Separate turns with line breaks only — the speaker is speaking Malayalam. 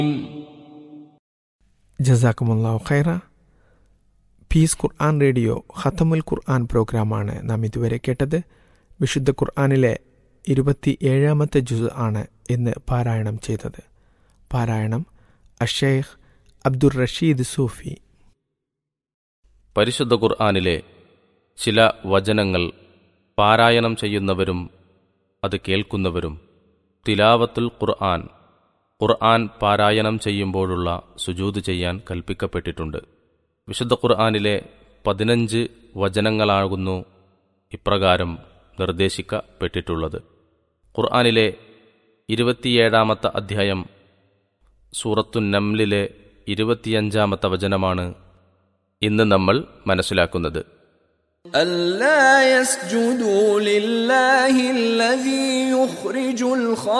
ജസാക്കുമുല്ലാ ഖൈറ പീസ് ഖുർആൻ റേഡിയോ ഖത്തമുൽ ഖുർആൻ പ്രോഗ്രാമാണ് നാം ഇതുവരെ കേട്ടത് വിശുദ്ധ ഖുർആനിലെ ഇരുപത്തി ഏഴാമത്തെ ജുസ് ആണ് ഇന്ന് പാരായണം ചെയ്തത് പാരായണം അഷേഖ് അബ്ദുർ റഷീദ് സൂഫി
പരിശുദ്ധ ഖുർആാനിലെ ചില വചനങ്ങൾ പാരായണം ചെയ്യുന്നവരും അത് കേൾക്കുന്നവരും തിലാവത്തുൽ ഖുർആൻ ഖുർആൻ പാരായണം ചെയ്യുമ്പോഴുള്ള സുജൂത് ചെയ്യാൻ കൽപ്പിക്കപ്പെട്ടിട്ടുണ്ട് വിശുദ്ധ ഖുർആാനിലെ പതിനഞ്ച് വചനങ്ങളാകുന്നു ഇപ്രകാരം നിർദ്ദേശിക്കപ്പെട്ടിട്ടുള്ളത് ഖുർആാനിലെ ഇരുപത്തിയേഴാമത്തെ അധ്യായം സൂറത്തു നംലിലെ ഇരുപത്തിയഞ്ചാമത്തെ വചനമാണ് ഇന്ന് നമ്മൾ മനസ്സിലാക്കുന്നത്
ألا يسجدوا لله الذي يخرج الخبء